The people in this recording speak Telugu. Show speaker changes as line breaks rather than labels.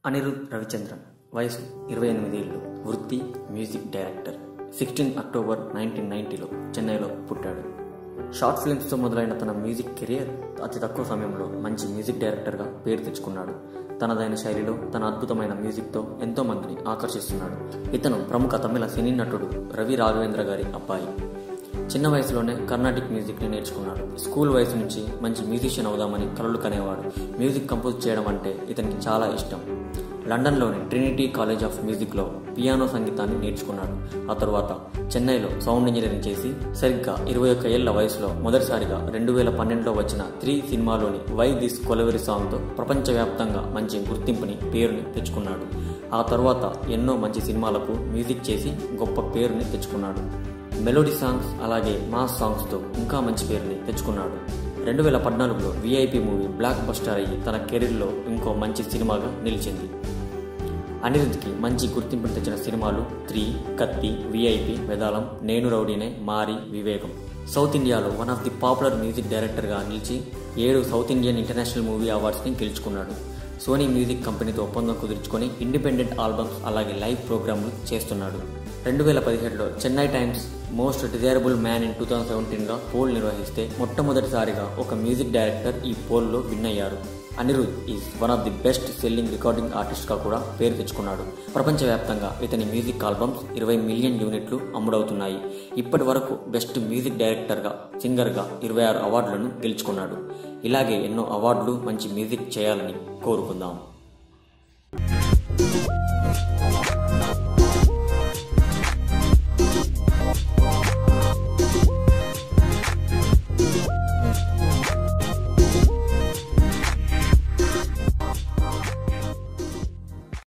అనిరుద్ రవిచంద్రన్ వయసు ఇరవై ఎనిమిది ఏళ్ళు వృత్తి music director sixteen October nineteen నైన్టీలో చెన్నైలో పుట్టాడు షార్ట్ ఫిల్మ్స్తో మొదలైన తన మ్యూజిక్ కెరియర్ అతి తక్కువ సమయంలో మంచి మ్యూజిక్ డైరెక్టర్గా పేరు తెచ్చుకున్నాడు తనదైన శైలిలో తన అద్భుతమైన మ్యూజిక్తో ఎంతో మందిని ఆకర్షిస్తున్నాడు ఇతను ప్రముఖ తమిళ సినీ నటుడు రవి రాఘవేంద్ర గారి అబ్బాయి చిన్న వయసులోనే కర్ణాటిక్ మ్యూజిక్ని నేర్చుకున్నాడు స్కూల్ వయసు నుంచి మంచి మ్యూజిషియన్ అవుదామని కలలు కనేవాడు మ్యూజిక్ కంపోజ్ చేయడం అంటే ఇతనికి చాలా ఇష్టం లండన్లోని ట్రినిటీ కాలేజ్ ఆఫ్ మ్యూజిక్లో పియానో సంగీతాన్ని నేర్చుకున్నాడు ఆ తరువాత చెన్నైలో సౌండ్ ఇంజనీరింగ్ చేసి సరిగ్గా ఇరవై ఒక్క ఏళ్ల వయసులో మొదటిసారిగా రెండు వేల పన్నెండులో వచ్చిన త్రీ సినిమాలోని వై దిస్ కొలవరి సాంగ్తో ప్రపంచవ్యాప్తంగా మంచి గుర్తింపుని పేరుని తెచ్చుకున్నాడు ఆ తరువాత ఎన్నో మంచి సినిమాలకు మ్యూజిక్ చేసి గొప్ప పేరుని తెచ్చుకున్నాడు మెలోడీ సాంగ్స్ అలాగే మాస్ సాంగ్స్తో ఇంకా మంచి పేరుని తెచ్చుకున్నాడు రెండు వేల పద్నాలుగులో విఐపి మూవీ బ్లాక్ బస్టర్ అయ్యి తన కెరీర్లో ఇంకో మంచి సినిమాగా నిలిచింది అనిరుద్ధ్కి మంచి గుర్తింపుని తెచ్చిన సినిమాలు త్రీ కత్తి విఐపి వెదాలం నేను రౌడీనే మారి వివేకం సౌత్ ఇండియాలో one of the popular music డైరెక్టర్గా నిలిచి ఏడు సౌత్ ఇండియన్ ఇంటర్నేషనల్ మూవీ అవార్డ్స్ని గెలుచుకున్నాడు సోనీ మ్యూజిక్ కంపెనీతో ఒప్పందం కుదుర్చుకొని ఇండిపెండెంట్ ఆల్బమ్స్ అలాగే లైవ్ ప్రోగ్రాంలు చేస్తున్నాడు రెండు వేల పదిహేడులో Chennai Times most desirable man in two thousand సెవెంటీన్గా పోల్ నిర్వహిస్తే మొట్టమొదటిసారిగా ఒక మ్యూజిక్ డైరెక్టర్ ఈ పోల్లో విన్ అయ్యారు Anirudh is one of the best selling recording ఆర్టిస్ట్గా కూడా పేరు తెచ్చుకున్నాడు ప్రపంచవ్యాప్తంగా ఇతని మ్యూజిక్ ఆల్బమ్స్ ఇరవై మిలియన్ యూనిట్లు అమ్ముడవుతున్నాయి ఇప్పటి వరకు బెస్ట్ మ్యూజిక్ డైరెక్టర్గా సింగర్గా ఇరవై ఆరు అవార్డులను గెలుచుకున్నాడు ఇలాగే ఎన్నో అవార్డులు మంచి మ్యూజిక్ చేయాలని కోరుకుందాం